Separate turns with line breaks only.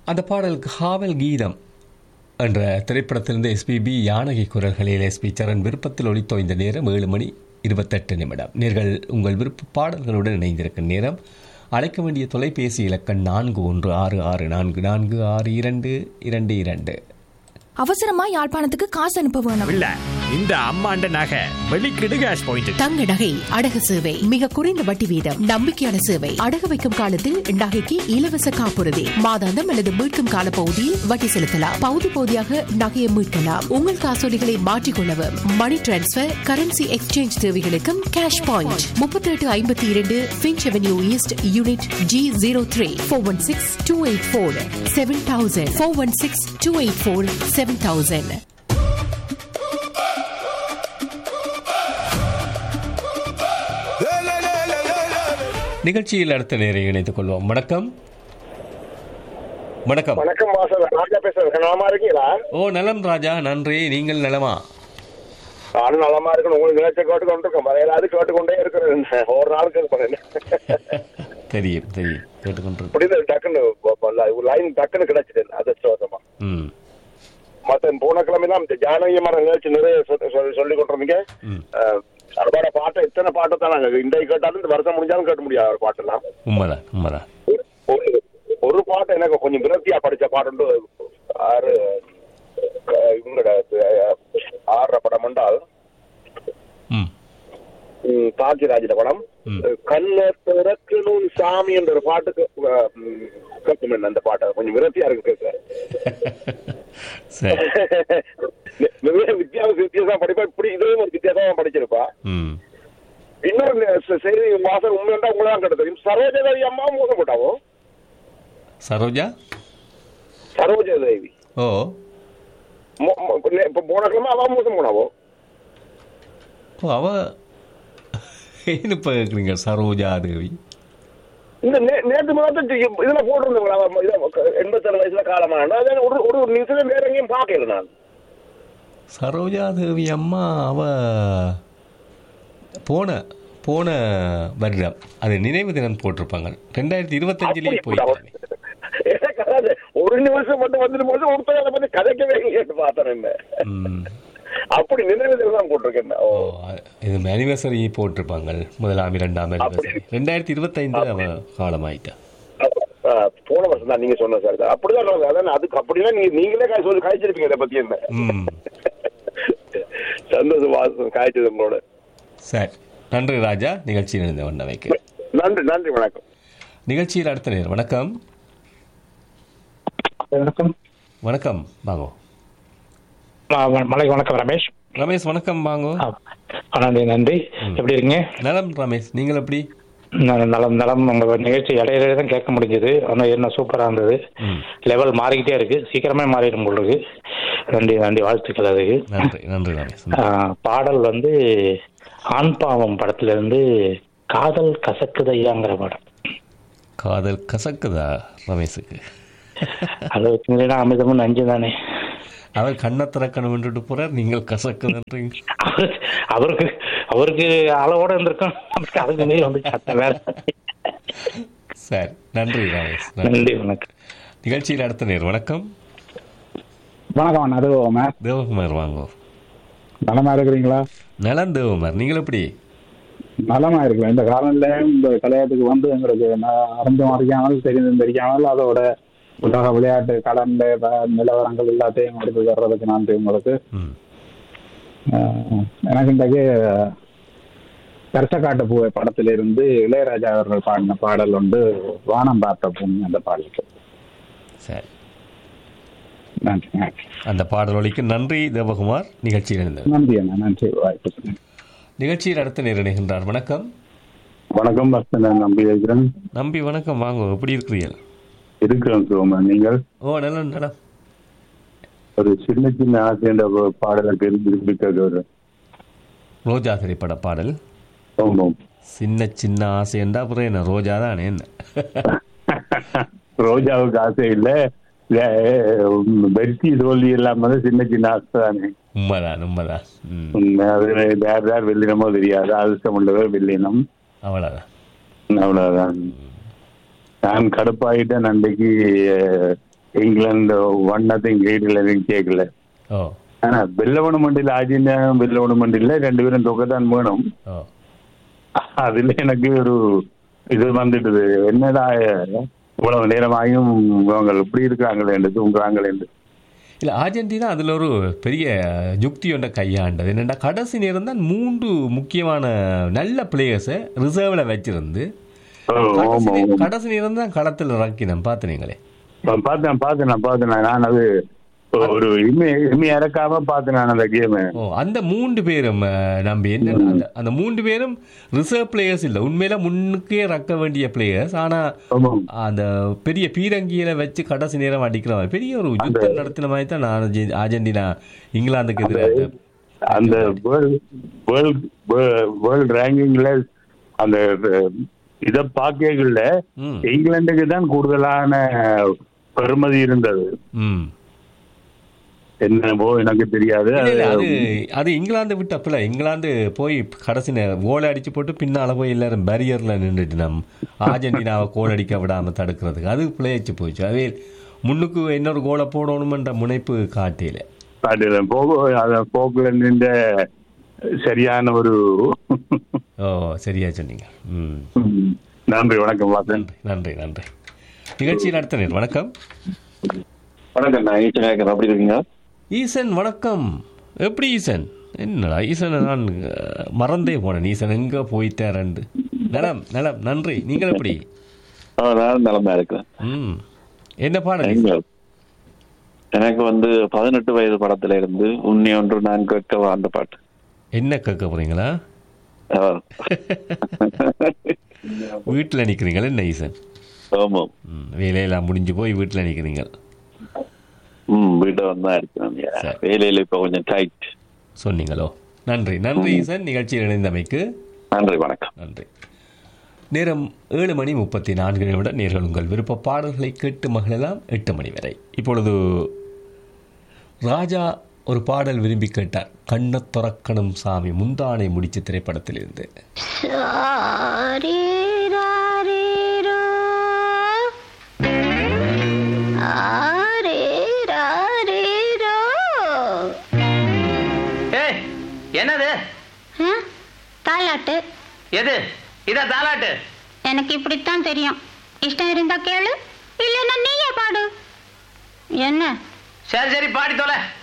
அந்த பாடலுக்கு காவல் கீதம் என்ற திரைப்படத்திலிருந்து எஸ்பிபி யானகி குரல்களில் எஸ்பி சரண் விருப்பத்தில் ஒளித்தோய்ந்த நேரம் ஏழு மணி இருபத்தெட்டு நிமிடம் நீங்கள் உங்கள் விருப்ப பாடல்களுடன் இணைந்திருக்கும் நேரம் அழைக்க வேண்டிய தொலைபேசி இலக்கம் நான்கு ஒன்று ஆறு ஆறு நான்கு நான்கு ஆறு இரண்டு இரண்டு இரண்டு
அவசரமா யாழ்ப்பாணத்துக்கு காசு அனுப்ப வேணும்
இல்ல இந்த அம்மாண்ட நகை வெளிக்கிடு கேஷ் பாயிண்ட்
தங்க நகை அடகு சேவை மிக குறைந்த வட்டி வீதம் நம்பிக்கையான சேவை அடகு வைக்கும் காலத்தில் நகைக்கு இலவச காப்புறுதி மாதாந்தம் அல்லது மீட்கும் கால பகுதியில் வட்டி செலுத்தலாம் பகுதி பகுதியாக நகையை மீட்கலாம் உங்கள் காசோலிகளை மாற்றிக்கொள்ளவும் மணி டிரான்ஸ்பர் கரன்சி எக்ஸ்சேஞ்ச் தேவைகளுக்கும் கேஷ் பாயிண்ட் முப்பத்தி எட்டு ஐம்பத்தி இரண்டு Finch Avenue East unit G zero three four one six two eight four seven thousand four one six two eight four seven thousand
நிகழ்ச்சியில் அடுத்த நேரை இணைத்துக் கொள்வோம் வணக்கம் வணக்கம்
வணக்கம் வாசல் ராஜா பேசுறேன் நலமா இருக்கீங்களா
ஓ நலம் ராஜா நன்றி நீங்கள் நலமா
நானும் நலமா இருக்கணும் உங்களுக்கு நினைச்ச கேட்டு கொண்டு இருக்கேன் வரையிலாது கேட்டுக்கொண்டே இருக்கிறேன் ஒரு நாள் கேட்பேன்
தெரியும் தெரியும் கேட்டுக்கொண்டு
இப்படி டக்குன்னு லைன் டக்குன்னு கிடைச்சிட்டு அதிர்ஷ்டவசமா
ம்
மத்த போன கிழமைலாம் இந்த ஜானகி மரம் நிகழ்ச்சி நிறைய சொ- சொ- சொல்லி கொண்டிருந்தீங்க
ம்
அஹ், அதோட பாட்டை இத்தனை பாட்டை தான் நாங்க இன்றைக்கு கேட்டாலும் இந்த வருஷம் முடிஞ்சாலும் கேட்க முடியாது ஒரு பாட்டெல்லாம்
உண்மைதான் உண்மைதான்
ஒரு- ஒரு பாட்டு எனக்கு கொஞ்சம் விரக்தியா படிச்ச பாட்டு ஆறு அஹ், இவங்களோட அஹ், ஆறரை படம் என்றால்
ம்
ம், பாக்கியராஜிட படம்
ம்.
கண்ண திறக்கணும் சாமி என்ற ஒரு பாட்டுக்கு அஹ், ம், கேட்கும் என்ன அந்த பாட்டு கொஞ்சம் விரக்தியா இருக்கு கேட்க
சரி
நிறைய வித்தியாச வித்தியாசம் படிப்பா இப்படி இதுவும் ஒரு வித்தியாசமா படிச்சிருப்பா
ம்
இன்னொரு நெ- செ- செய்தி மாசம் உண்மையா உங்களை தான் கிடைத்தது சரோஜதேவி அம்மா மோசம் போட்டாவோ
சரோஜா
சரோஜதேவி
ஓ
மோ- மோ- இப்ப நே- இப்ப போன கிழமை அவன் மோசம் போனாவோ
ஓ அவ ஏன்னு இப்போ கேட்குறீங்க சரோஜா தேவி
இந்த நே- நேத்து முதல்ல இதுல போட்டிருந்தவங்களா அவ இத- எண்பத்தேழு வயசுல காலமான அதான் ஒரு ஒரு நிமிஷம் வேற எங்கேயும் பார்க்கல நான்
சரோஜா தேவி அம்மா அவ போன போன வருடம் அது நினைவு தினம் போட்டிருப்பாங்க ரெண்டாயிரத்தி இருபத்தஞ்சிலேயே போயிட்டாங்க
எனக்கு அதாவது ஒரு நிமிஷம் மட்டும் வந்துட்டு போது ஒருத்தர் அதை பத்தி கதைக்கவே இல்லைன்னு பார்த்தேன் என்ன
ம்
அப்படி நினைவுகள் தான் போட்டிருக்கேன் ஓ
ஓ அ- இது அனிவர்சரி போட்டிருப்பாங்க முதலாம் இரண்டாம் அனிவர்சரி ரெண்டாயிரத்தி இருபத்தைந்து அவ காலமாயிட்டா
ஆ, போன வருஷம் தான் நீங்க சொன்ன சார் அப்படிதான் நான் அதான் அதுக்கு அப்படின்னா நீங்க நீங்களே காய் சொல்லி காய்ச்சிருப்பீங்க இதை பத்தி என்ன
ம்
சந்தோஷம் வாசம் காய்ச்சது உங்களோட
சரி நன்றி ராஜா நிகழ்ச்சியில் இருந்த வண்ண வைக்க
நன்றி நன்றி வணக்கம்
நிகழ்ச்சியில் அடுத்த நேரம் வணக்கம்
வணக்கம்
வணக்கம் வாங்கோ
மலை வணக்கம் ரமேஷ்
ரமேஷ் வணக்கம் வாங்கோ
ஆ, நன்றி நன்றி எப்படி இருக்கீங்க
நலம் ரமேஷ் நீங்கள் எப்படி
ந- நலம் நலம் உங்க நிகழ்ச்சி இடையில தான் கேட்க முடிஞ்சது ஆனால் என்ன சூப்பரா இருந்தது
ம்
லெவல் மாறிக்கிட்டே இருக்கு சீக்கிரமே மாறிடும் உங்களுக்கு நன்றி நன்றி வாழ்த்துக்கள் அதுக்கு
நன்றி நன்றி ரமேஷ்
ஆ, பாடல் வந்து ஆண் பாவம் படத்துல இருந்து காதல் கசக்குதையாங்கிற படம்
காதல் கசக்குதா ரமேஷுக்கு
அதை வச்சுங்கன்னா அமிர்தமும் நஞ்சு தானே
அவர் கண்ணை திறக்கணும் விட்டுட்டு போறார் நீங்கள் கசக்குதுன்றீங்க
அவருக்கு அவருக்கு அவருக்கு அளவோட இருந்திருக்கும் நமக்கு அதுக்கு மீறி வந்து சத்த வேற
சரி நன்றி ரமேஷ் நன்றி.
நன்றி வணக்கம்
நிகழ்ச்சியில் அடுத்த நேர் வணக்கம்
வணக்கம் அது மேம்
தேவகுமார் வாங்கோ
நலமா இருக்கிறீங்களா
நலம் தேவகுமார் நீங்கள் எப்படி
நலமா இருக்கலாம் இந்த காலம்ல இந்த கலையத்துக்கு வந்து எங்களுக்கு ந- அறிந்தும் அறியாமல் தெரிந்தும் தெரியாமல் அதோட உலக விளையாட்டு கடந்த நிலவரங்கள் எல்லாத்தையும் எடுத்து தர்றதுக்கு நன்றி உங்களுக்கு
ம்
அஹ், எனக்கு இன்றைக்கு கருத்தக்காட்டு பூவை படத்திலிருந்து இளையராஜா அவர்கள் பாடின பாடல் உண்டு வானம் பார்த்த பூமி அந்த பாடலுக்கு
சரி
நன்றி நன்றி
அந்த பாடலொலிக்கு நன்றி தேவகுமார் நிகழ்ச்சியில் இருந்தது
நன்றி அண்ணா நன்றி வாய்ப்பு
நிகழ்ச்சியில் அடுத்த நேர் இணைகின்றார் வணக்கம்
வணக்கம் பக்தன் நம்பி வைக்கிறேன்
நம்பி வணக்கம் வாங்கோ எப்படி இருக்கிறீர்கள்
இருக்கிறோம் சோமன் நீங்கள்
ஓ நலம் நலம்
ஒரு சின்ன சின்ன ஆசைன்ற பாடலை விரும்பி கேட்க
ரோஜா திரைப்பட பாடல்
ஆமாம்
சின்ன சின்ன ஆசை என்றா அப்புறம் என்ன ரோஜா தானே என்ன
ரோஜாவுக்கு ஆசை இல்ல அஹ் வெற்றி தோல்வி எல்லாம் வந்து சின்ன சின்ன ஆசை தானே
உண்மைதான் உண்மைதான் ம்
உம், அது யார் யார் வெள்ளினமோ தெரியாது அதிர்ஷ்டம் உள்ளவர் வெள்ளினம்
அவ்வளோதான்
அவ்வளவுதான் நான் கடுப்பாயிட்டேன் அன்றைக்கு அஹ்,
இங்கிலாந்து ஒன் நத்திங் லீடில் எதுவும் கேட்கல
ஓ
ஆனா வெள்ளவனும் மண்டியில் அர்ஜென்டினா வெள்ளவனும் மண்டியில் ரெண்டு பேரும் தொக்கத்தான் வேணும்
ஓ
அதுல எனக்கு ஒரு இது வந்துடுது என்னடா இவ்வளவு நேரமாயும் இவங்க இப்படி இருக்காங்களே என்று தூங்குறாங்களே என்று
இல்லை அர்ஜென்டினா அதில் ஒரு பெரிய யுக்தி ஒன்றை கையாண்டது என்னென்னா கடைசி நேரம் தான் மூன்று முக்கியமான நல்ல பிளேயர்ஸை ரிசர்வில் வச்சிருந்து
ஓ,
கடைசி
ஆமா
நே-
ஆமா
கடைசி நேரம் தான் களத்தில் இறக்கினேன் பார்த்துனீங்களே
பார்த்தேன் பார்த்தேன் நான் பார்த்தேன் நான் அது ஒரு இம்மி இம்மி இறக்காம பார்த்தேன் நான் அந்த கேம்
ஓ அந்த மூன்று பேரும் அஹ், நம்ம என்ன அந்த அந்த மூன்று பேரும் ரிசர்வ் பிளேயர்ஸ் இல்லை உண்மையில முன்னுக்கே ரக்க வேண்டிய பிளேயர்ஸ் ஆனா
ஆமாம்
அந்த பெரிய பீரங்கியில வச்சு கடைசி நேரம் அடிக்கிற மாதிரி பெரிய ஒரு யுத்தம் நடத்தின மாதிரி தான் நான் அர்ஜெ- அர்ஜென்டினா இங்கிலாந்துக்கு எதிராக
அந்த வேர்ல்ட் வேர்ல்ட் ரேங்கிங்ல அந்த இத பாக்கைகள்ல
ம்
இங்கிலாந்துக்கு தான் கூடுதலான பெருமதி இருந்தது
ம்
என்னவோ எனக்கு தெரியாது
இல்ல, இல்ல, அது
அது
அது இங்கிலாந்து விட்டப்பல இங்கிலாந்து போய் கடைசி நேரம் கோல் அடிச்சு போட்டு பின்னால போய் எல்லாரும் பேரியர்ல நின்றுட்டு நம் அர்ஜென்டினாவை கோல் அடிக்க விடாம தடுக்கிறதுக்கு அது பிழைச்சு போச்சு அதே முன்னுக்கு இன்னொரு கோலை போடணுமென்ற முனைப்பு காட்டியில
அதுல போக அத போக்குல நின்ற சரியான ஒரு
ஓ சரியா சொன்னீங்க ம்
நன்றி வணக்கம் வாசன்
நன்றி நன்றி நிகழ்ச்சி நடத்தினர் வணக்கம்
வணக்கம் நான் ஈச்சனாயக்கர் அப்படி இருக்கீங்க
ஈசன் வணக்கம் எப்படி ஈசன் என்னடா ஈசனை நான் அஹ், மறந்தே போனேன் ஈசன் எங்க போயிட்டாரண்டு நலம் நலம் நன்றி நீங்கள் எப்படி
ஆ, நான் நிலமா இருக்கிறேன்
ம் என்ன பாடல்
எங்க எனக்கு வந்து பதினெட்டு வயது படத்துல இருந்து உன்னி ஒன்று நான் கேட்க அந்த பாட்டு
என்ன கேட்க போறீங்களா
ஆ.
வீட்டில் நிற்கிறீங்களா என்ன ஈசன்
ஆமாம்
ம், வேலையெல்லாம் முடிஞ்சு போய் வீட்டில் நிற்கிறீங்க
ம் வீட்டை வந்தா இருக்கிறேன்
சரி.
வேலையில இப்ப கொஞ்சம் டைட்
சொன்னீங்களோ நன்றி நன்றி ஈசன் நிகழ்ச்சியில் இணைந்தமைக்கு
நன்றி வணக்கம்
நன்றி நேரம் ஏழு மணி முப்பத்தி நான்கு நிமிடம் நேர்கள் உங்கள் விருப்ப பாடல்களை கேட்டு மகளெல்லாம் எட்டு மணி வரை இப்பொழுது ராஜா ஒரு பாடல் விரும்பி கேட்டார் கண்ண துறக்கணும் சாமி முந்தானை முடிச்ச திரைப்படத்திலிருந்து
ஏய் என்னது
தாலாட்டு
எது இத தாலாட்டு
எனக்கு இப்படித்தான் தெரியும் இஷ்டம் இருந்தா கேளு இல்லைன்னா நீயே பாடு என்ன
சரி சரி பாடி தொலை